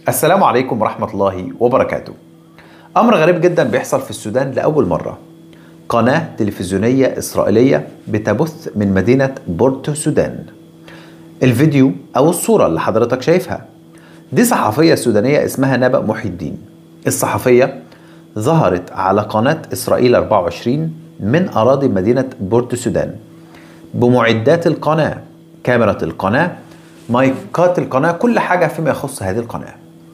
السلام عليكم ورحمة الله وبركاته. أمر غريب جدا بيحصل في السودان لأول مرة. قناة تلفزيونية إسرائيلية بتبث من مدينة بورتو سودان. الفيديو أو الصورة اللي حضرتك شايفها دي صحفية سودانية اسمها نبأ محي الدين. الصحفية ظهرت على قناة إسرائيل 24 من أراضي مدينة بورتو سودان بمعدات القناة كاميرا القناة مايكات القناة كل حاجة فيما يخص هذه القناة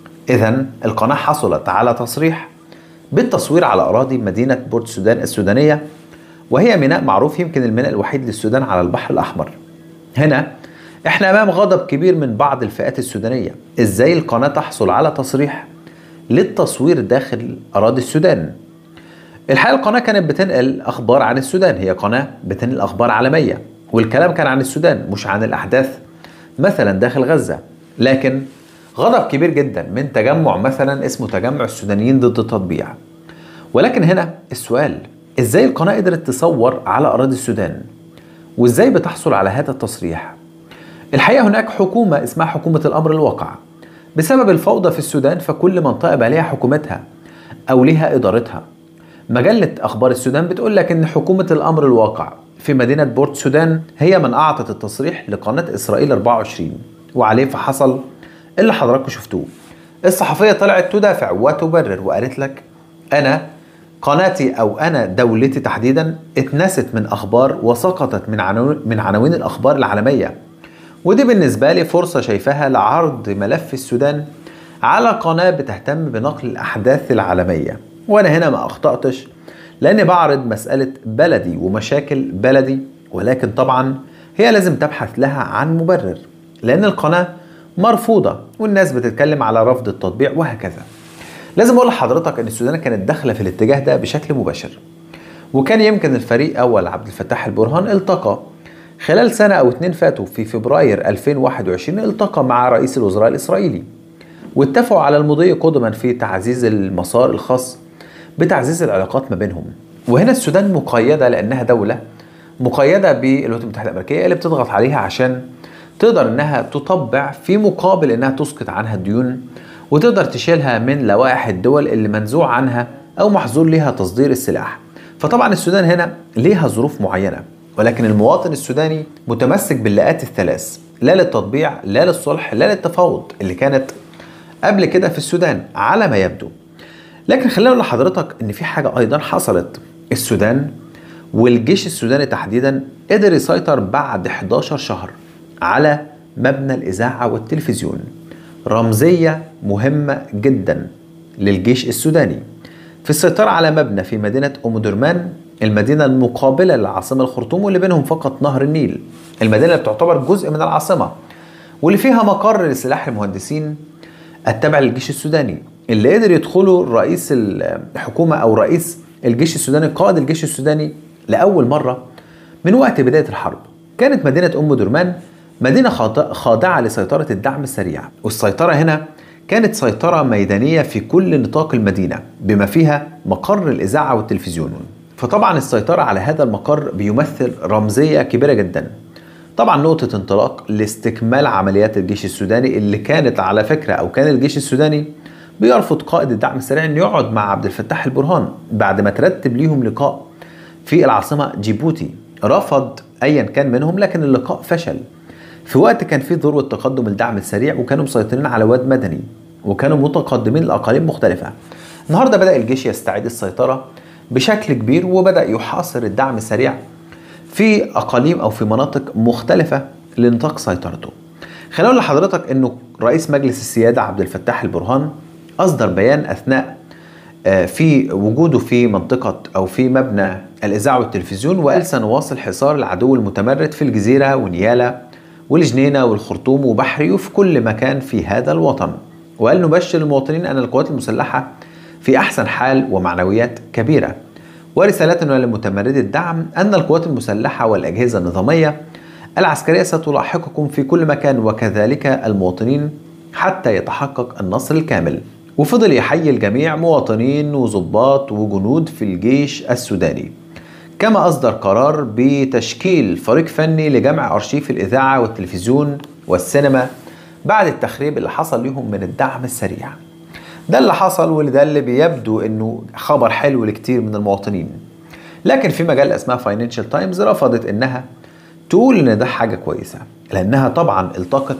إذا القناة حصلت على تصريح بالتصوير على أراضي مدينة بورت سودان السودانية وهي ميناء معروف يمكن الميناء الوحيد للسودان على البحر الأحمر هنا احنا أمام غضب كبير من بعض الفئات السودانية إزاي القناة تحصل على تصريح للتصوير داخل أراضي السودان الحقيقة القناة كانت بتنقل أخبار عن السودان هي قناة بتنقل أخبار عالمية والكلام كان عن السودان مش عن الأحداث مثلا داخل غزة لكن غضب كبير جدا من تجمع مثلا اسمه تجمع السودانيين ضد التطبيع ولكن هنا السؤال ازاي القناة قدرت تصور على أراضي السودان وازاي بتحصل على هذا التصريح الحقيقة هناك حكومة اسمها حكومة الأمر الواقع بسبب الفوضى في السودان فكل منطقة بقى ليها حكومتها أو ليها إدارتها مجلة أخبار السودان بتقول لك إن حكومة الأمر الواقع في مدينة بورت سودان هي من أعطت التصريح لقناة إسرائيل 24 وعليه فحصل اللي حضراتكم شفتوه الصحفية طلعت تدافع وتبرر وقالت لك أنا قناتي أو أنا دولتي تحديدا اتنست من أخبار وسقطت من عناوين, من عناوين الأخبار العالمية ودي بالنسبة لي فرصة شايفاها لعرض ملف السودان على قناة بتهتم بنقل الأحداث العالمية وأنا هنا ما أخطأتش لأني بعرض مسألة بلدي ومشاكل بلدي ولكن طبعا هي لازم تبحث لها عن مبرر لأن القناة مرفوضة والناس بتتكلم على رفض التطبيع وهكذا لازم أقول لحضرتك أن السودان كانت داخلة في الاتجاه ده بشكل مباشر وكان يمكن الفريق أول عبد الفتاح البرهان التقى خلال سنة أو اتنين فاتوا في فبراير 2021 التقى مع رئيس الوزراء الإسرائيلي واتفقوا على المضي قدما في تعزيز المسار الخاص بتعزيز العلاقات ما بينهم وهنا السودان مقيدة لأنها دولة مقيدة بالولايات المتحدة الأمريكية اللي بتضغط عليها عشان تقدر انها تطبع في مقابل انها تسقط عنها الديون وتقدر تشيلها من لوائح الدول اللي منزوع عنها او محظور لها تصدير السلاح فطبعا السودان هنا ليها ظروف معينه ولكن المواطن السوداني متمسك باللاءات الثلاث لا للتطبيع لا للصلح لا للتفاوض اللي كانت قبل كده في السودان على ما يبدو لكن خلينا اقول لحضرتك ان في حاجه ايضا حصلت السودان والجيش السوداني تحديدا قدر يسيطر بعد 11 شهر على مبنى الإذاعة والتلفزيون رمزية مهمة جدا للجيش السوداني في السيطرة على مبنى في مدينة أم درمان المدينة المقابلة للعاصمة الخرطوم واللي بينهم فقط نهر النيل المدينة اللي بتعتبر جزء من العاصمة واللي فيها مقر لسلاح المهندسين التابع للجيش السوداني اللي قدر يدخله رئيس الحكومة أو رئيس الجيش السوداني قائد الجيش السوداني لأول مرة من وقت بداية الحرب كانت مدينة أم درمان مدينة خاضعة لسيطرة الدعم السريع والسيطرة هنا كانت سيطرة ميدانية في كل نطاق المدينة بما فيها مقر الإذاعة والتلفزيون فطبعا السيطرة على هذا المقر بيمثل رمزية كبيرة جدا طبعا نقطة انطلاق لاستكمال عمليات الجيش السوداني اللي كانت على فكرة أو كان الجيش السوداني بيرفض قائد الدعم السريع انه يقعد مع عبد الفتاح البرهان بعد ما ترتب ليهم لقاء في العاصمة جيبوتي رفض ايا كان منهم لكن اللقاء فشل في وقت كان فيه ذروة تقدم الدعم السريع وكانوا مسيطرين على واد مدني وكانوا متقدمين لأقاليم مختلفة النهاردة بدأ الجيش يستعيد السيطرة بشكل كبير وبدأ يحاصر الدعم السريع في أقاليم أو في مناطق مختلفة لنطاق سيطرته خلينا أقول لحضرتك أنه رئيس مجلس السيادة عبد الفتاح البرهان أصدر بيان أثناء في وجوده في منطقة أو في مبنى الإذاعة والتلفزيون وقال سنواصل حصار العدو المتمرد في الجزيرة ونيالا والجنينة والخرطوم وبحري وفي كل مكان في هذا الوطن وقال نبشر المواطنين أن القوات المسلحة في أحسن حال ومعنويات كبيرة ورسالتنا لمتمردي الدعم أن القوات المسلحة والأجهزة النظامية العسكرية ستلاحقكم في كل مكان وكذلك المواطنين حتى يتحقق النصر الكامل وفضل يحيي الجميع مواطنين وضباط وجنود في الجيش السوداني كما أصدر قرار بتشكيل فريق فني لجمع أرشيف الإذاعة والتلفزيون والسينما بعد التخريب اللي حصل لهم من الدعم السريع ده اللي حصل وده اللي بيبدو انه خبر حلو لكتير من المواطنين لكن في مجلة اسمها فاينانشال تايمز رفضت انها تقول ان ده حاجة كويسة لانها طبعا التقت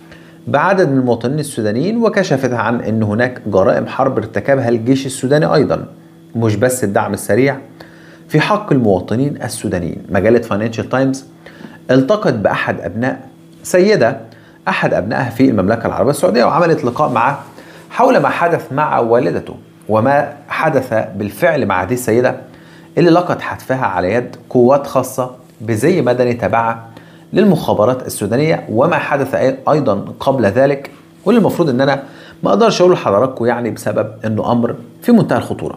بعدد من المواطنين السودانيين وكشفت عن ان هناك جرائم حرب ارتكبها الجيش السوداني ايضا مش بس الدعم السريع في حق المواطنين السودانيين مجلة فاينانشال تايمز التقت بأحد أبناء سيدة أحد أبنائها في المملكة العربية السعودية وعملت لقاء معه حول ما حدث مع والدته وما حدث بالفعل مع هذه السيدة اللي لقت حتفها على يد قوات خاصة بزي مدني تابعة للمخابرات السودانية وما حدث أيضا قبل ذلك واللي المفروض أن أنا ما أقدرش أقول لحضراتكم يعني بسبب أنه أمر في منتهى الخطورة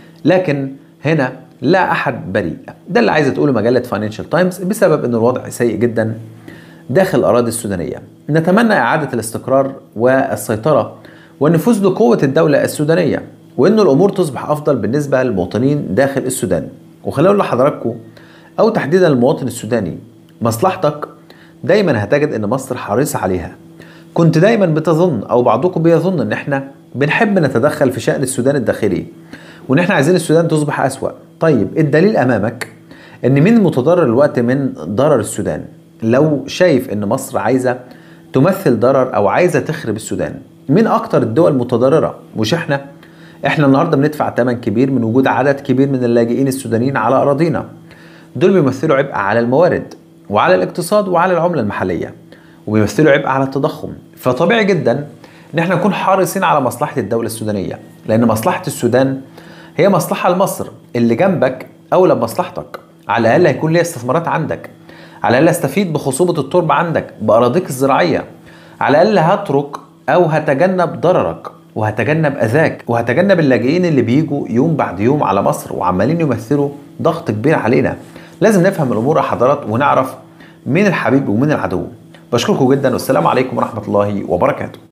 لكن هنا لا احد بريء ده اللي عايزه تقوله مجله فاينانشال تايمز بسبب ان الوضع سيء جدا داخل الاراضي السودانيه نتمنى اعاده الاستقرار والسيطره والنفوذ لقوه الدوله السودانيه وان الامور تصبح افضل بالنسبه للمواطنين داخل السودان وخليني اقول لحضراتكم او تحديدا المواطن السوداني مصلحتك دايما هتجد ان مصر حريصه عليها كنت دايما بتظن او بعضكم بيظن ان احنا بنحب نتدخل في شان السودان الداخلي وان احنا عايزين السودان تصبح اسوأ طيب الدليل امامك ان مين المتضرر الوقت من ضرر السودان لو شايف ان مصر عايزه تمثل ضرر او عايزه تخرب السودان مين اكتر الدول متضرره مش احنا احنا النهارده بندفع ثمن كبير من وجود عدد كبير من اللاجئين السودانيين على اراضينا دول بيمثلوا عبء على الموارد وعلى الاقتصاد وعلى العمله المحليه وبيمثلوا عبء على التضخم فطبيعي جدا ان احنا نكون حريصين على مصلحه الدوله السودانيه لان مصلحه السودان هي مصلحة لمصر اللي جنبك أولى بمصلحتك على الأقل هيكون ليا استثمارات عندك على الأقل استفيد بخصوبة التربة عندك بأراضيك الزراعية على الأقل هترك أو هتجنب ضررك وهتجنب أذاك وهتجنب اللاجئين اللي بيجوا يوم بعد يوم على مصر وعمالين يمثلوا ضغط كبير علينا لازم نفهم الأمور يا حضرات ونعرف مين الحبيب ومين العدو بشكركم جدا والسلام عليكم ورحمة الله وبركاته